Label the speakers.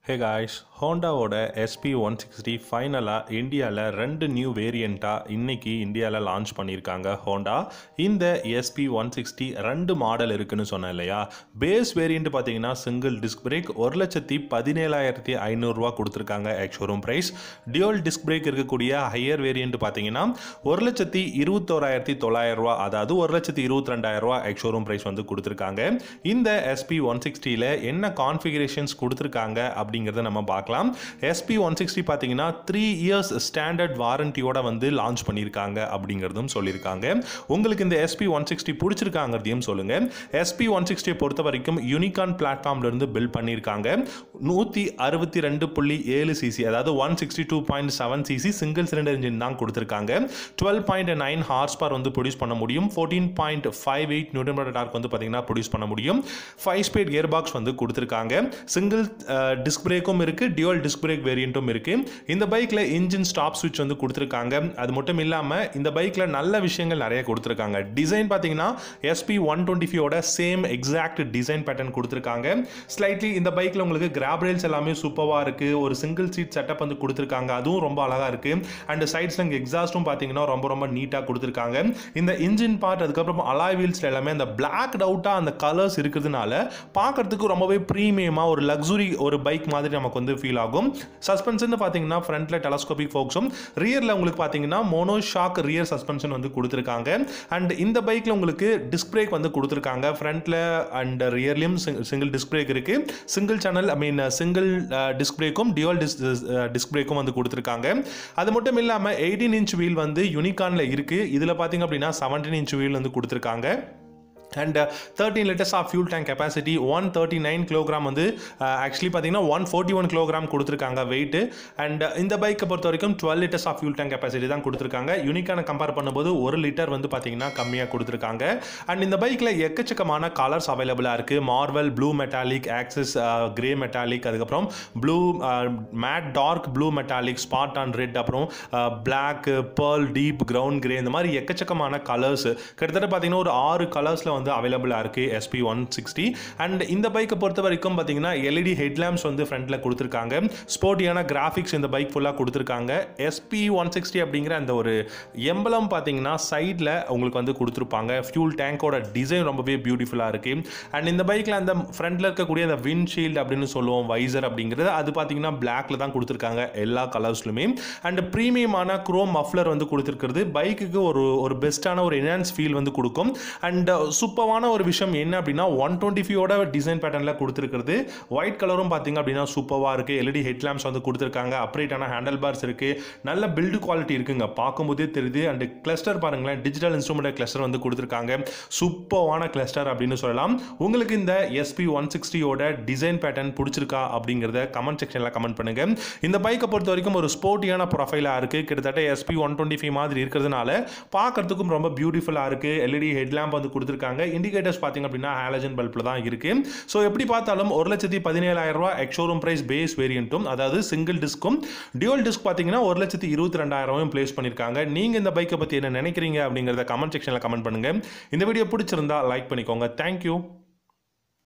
Speaker 1: ஹே guys ஹோண்டாவோட SP one sixty ஃபைனலாக இந்தியாவில் ரெண்டு நியூ வேரியண்ட்டாக இன்னைக்கு இந்தியாவில் லான்ச் பண்ணியிருக்காங்க ஹோண்டா இந்த எஸ்பி ஒன் சிக்ஸ்டி ரெண்டு மாடல் இருக்குன்னு சொன்னேன் இல்லையா பேஸ் வேரியண்ட் பார்த்தீங்கன்னா சிங்கிள் டிஸ்க் பிரேக் ஒரு லட்சத்தி பதினேழாயிரத்தி ஐநூறுரூவா கொடுத்துருக்காங்க ex showroom price dual disc brake இருக்கக்கூடிய ஹையர் வேரியண்ட் பார்த்தீங்கன்னா ஒரு லட்சத்தி இருபத்தோராயிரத்தி தொள்ளாயிரம் ரூபா அதாவது ஒரு லட்சத்தி இருபத்தி ரெண்டாயிரம் ரூபா எக்ஷோரூம் ப்ரைஸ் வந்து கொடுத்துருக்காங்க இந்த எஸ்பி ஒன் சிக்ஸ்டியில் என்ன கான்ஃபிகரேஷன்ஸ் கொடுத்துருக்காங்க அப்படிங்கிறத நம்ம பார்க்கலாம் எஸ்பி ஒன் சிக்ஸ்டி பார்த்தீங்கன்னா த்ரீ இயர்ஸ் ஸ்டாண்டர்ட் வாரண்டியோட வந்து லான்ச் பண்ணியிருக்காங்க அப்படிங்கிறதும் சொல்லியிருக்காங்க உங்களுக்கு இந்த எஸ்பி ஒன் சிக்ஸ்டி பிடிச்சிருக்காங்கிறதையும் சொல்லுங்க எஸ்பி ஒன் சிக்ஸ்டியை பொறுத்த வரைக்கும் யூனிகான் பிளாட்ஃபார்ம்ல இருந்து பில்ட் பண்ணியிருக்காங்க நூற்றி அறுபத்தி ரெண்டு புள்ளி ஏழு சிசி அதாவது one sixty two point seven CC single cylinder engine தான் கொடுத்துருக்காங்க twelve point nine horsepower வந்து ப்ரொடியூஸ் பண்ண முடியும் fourteen point five eight newton metre torque வந்து பார்த்தீங்கன்னா ப்ரொடியூஸ் பண்ண முடியும் ஃபைவ் ஸ்பீட் கியர் பாக்ஸ் வந்து கொடுத்துருக்காங்க சிங்கிள் டிஸ்க் பிரேக்கும் இருக்குது டியூவல் டிஸ்க் பிரேக் வேரியண்ட்டும் இருக்குது இந்த பைக்கில் இன்ஜின் ஸ்டாப் ஸ்விட்ச் வந்து கொடுத்துருக்காங்க அது மட்டும் இல்லாமல் இந்த பைக்கில் நல்ல விஷயங்கள் நிறைய கொடுத்துருக்காங்க டிசைன் பார்த்தீங்கன்னா எஸ்பி ஒன் டுவெண்ட்டி ஃபைவோட சேம் எக்ஸாக்ட் டிசைன் பேட்டர்ன் கொடுத்துருக்காங்க ஸ்லைட்லி இந்த பைக்கில் உங்களுக்கு கிராப் ரேல்ஸ் எல்லாமே சூப்பராக இருக்குது ஒரு சிங்கிள் சீட் செட்டப் வந்து கொடுத்துருக்காங்க அதுவும் ரொம்ப அழகாக இருக்குது அண்ட் சைட்ஸில் இங்கே எக்ஸாஸ்ட்டும் பார்த்தீங்கன்னா ரொம்ப ரொம்ப நீட்டாக கொடுத்துருக்காங்க இந்த இன்ஜின் பார்ட் அதுக்கப்புறம் அலாய் வீல்ஸ்ல எல்லாமே அந்த பிளாக் அவுட்டாக அந்த கலர்ஸ் இருக்கிறதுனால பார்க்கறதுக்கு ரொம்பவே ப்ரீமியமாக ஒரு லக்ஸுரி ஒரு பைக் மாதிரி நமக்கு வந்து ஃபீல் ஆகும் சஸ்பென்ஷன் பார்த்தீங்கன்னா ஃப்ரண்ட்டில் டெலஸ்கோபிக் ஃபோக்ஸும் ரியரில் உங்களுக்கு பார்த்தீங்கன்னா மோனோ ஷாக் ரியர் சஸ்பென்ஷன் வந்து கொடுத்துருக்காங்க அண்ட் இந்த பைக்கில் உங்களுக்கு டிஸ்க் பிரேக் வந்து கொடுத்துருக்காங்க ஃப்ரண்ட்டில் அண்ட் ரியர்லையும் சிங்கிள் டிஸ்க் பிரேக் இருக்குது single channel I mean single disc பிரேக்கும் டியூவல் டிஸ்க் டிஸ்க் பிரேக்கும் வந்து கொடுத்துருக்காங்க அது மட்டும் இல்லாமல் எயிட்டீன் இன்ச் வீல் வந்து யூனிகானில் இருக்குது இதில் பார்த்தீங்க அப்படின்னா செவன்டீன் இன்ச் வீல் வந்து கொடுத்துருக்காங்க and thirteen litres of fuel tank capacity one thirty nine kilogram வந்து ஆக்சுவலி பார்த்தீங்கன்னா ஒன் ஃபோர்ட்டி ஒன் கிலோகிராம் கொடுத்துருக்காங்க வெயிட் அண்ட் இந்த பைக்கை பொறுத்த வரைக்கும் twelve litres of fuel tank capacity தான் கொடுத்துருக்காங்க யூனிக்கான கம்பேர் பண்ணும்போது ஒரு லிட்டர் வந்து பார்த்தீங்கன்னா கம்மியாக கொடுத்துருக்காங்க அண்ட் இந்த பைக்கில் எக்கச்சக்கமான கலர்ஸ் அவைலபிளாக இருக்குது marvel blue metallic axis grey metallic அதுக்கப்புறம் blue matte dark blue metallic spot and red அப்புறம் black pearl deep ground grey இந்த மாதிரி எக்கச்சக்கமான கலர்ஸ் கிட்டத்தட்ட பார்த்தீங்கன்னா ஒரு ஆறு கலர்ஸில் வந்து அவைலபிளாக இருக்குது எஸ்பி ஒன் சிக்ஸ்டி அண்ட் இந்த பைக்கை பொறுத்த வரைக்கும் பார்த்தீங்கன்னா எல்இடி ஹெட்லாம்ப்ஸ் வந்து ஃப்ரண்ட்டில் கொடுத்துருக்காங்க ஸ்போர்ட்டியான கிராஃபிக்ஸ் இந்த பைக் ஃபுல்லாக கொடுத்துருக்காங்க எஸ்பி ஒன் சிக்ஸ்டி அப்படிங்கிற அந்த ஒரு எம்பலம் பார்த்தீங்கன்னா சைடில் உங்களுக்கு வந்து கொடுத்துருப்பாங்க ஃபியூல் டேங்கோட டிசைன் ரொம்பவே பியூட்டிஃபுல்லாக இருக்குது அண்ட் இந்த பைக்கில் அந்த ஃப்ரண்ட்டில் இருக்கக்கூடிய அந்த விண்ட்ஷீல்டு அப்படின்னு சொல்லுவோம் வைசர் அப்படிங்கிறது அது பார்த்தீங்கன்னா பிளாக்ல தான் கொடுத்துருக்காங்க எல்லா கலர்ஸ்லுமே அண்ட் ப்ரீமியமான குரோம் மஃப்லர் வந்து கொடுத்துருக்கிறது பைக்குக்கு ஒரு ஒரு பெஸ்ட்டான ஒரு என்ஹான்ஸ் ஃபீல் வந்து கொடுக்கும் அண்ட் சூப்பரான ஒரு விஷயம் என்ன அப்படின்னா ஒன் டுவெண்ட்டி ஃபைவோட டிசைன் பேட்டர்னில் கொடுத்துருக்கிறது ஒயிட் கலரும் பார்த்தீங்க அப்படின்னா சூப்பராக இருக்குது எல்இடி ஹெட்லாம்ப்ஸ் வந்து கொடுத்துருக்காங்க அப்ரேட்டான ஹேண்டல் பார்ஸ் இருக்குது நல்ல பில்டு குவாலிட்டி இருக்குங்க பார்க்கும்போதே தெரியுது அண்ட் கிளஸ்டர் பாருங்களேன் டிஜிட்டல் இன்ஸ்ட்ருமெண்ட் கிளஸ்டர் வந்து கொடுத்துருக்காங்க சூப்பரான கிளஸ்டர் அப்படின்னு சொல்லலாம் உங்களுக்கு இந்த எஸ்பி ஒன் சிக்ஸ்டியோட டிசைன் பேட்டர்ன் பிடிச்சிருக்கா அப்படிங்கிறத கமெண்ட் செக்ஷனில் கமெண்ட் பண்ணுங்க இந்த பைக்கை பொறுத்த வரைக்கும் ஒரு ஸ்போர்ட்டியான ப்ரொஃபைலாக இருக்குது கிட்டத்தட்ட எஸ்பி ஒன் டுவெண்ட்டி ஃபைவ் மாதிரி இருக்கிறதுனால பார்க்கறதுக்கும் ரொம்ப பியூட்டிஃபுல்லாக இருக்குது எல்இடி ஹெட்லாம்ப் வந்து கொடுத்துருக்காங்க இண்டிகேட்டர்ஸ் பார்த்தீங்க அப்படின்னா ஹாலஜன் பல்பில் தான் இருக்கு ஸோ எப்படி பார்த்தாலும் ஒரு லட்சத்தி பதினேழாயிரம் ரூபா எக்ஷோரூம் பிரைஸ் பேஸ் வேரியண்ட்டும் அதாவது சிங்கிள் டிஸ்க்கும் டியூல் டிஸ்க் பார்த்தீங்கன்னா ஒரு லட்சத்தி இருபத்தி ரெண்டாயிரம் பிளேஸ் பண்ணியிருக்காங்க நீங்கள் இந்த பைக்கை பற்றி என்ன நினைக்கிறீங்க அப்படிங்கிறத கமெண்ட் செக்ஷனில் கமெண்ட் பண்ணுங்க இந்த வீடியோ பிடிச்சிருந்தா லைக் பண்ணிக்கோங்க தேங்க்யூ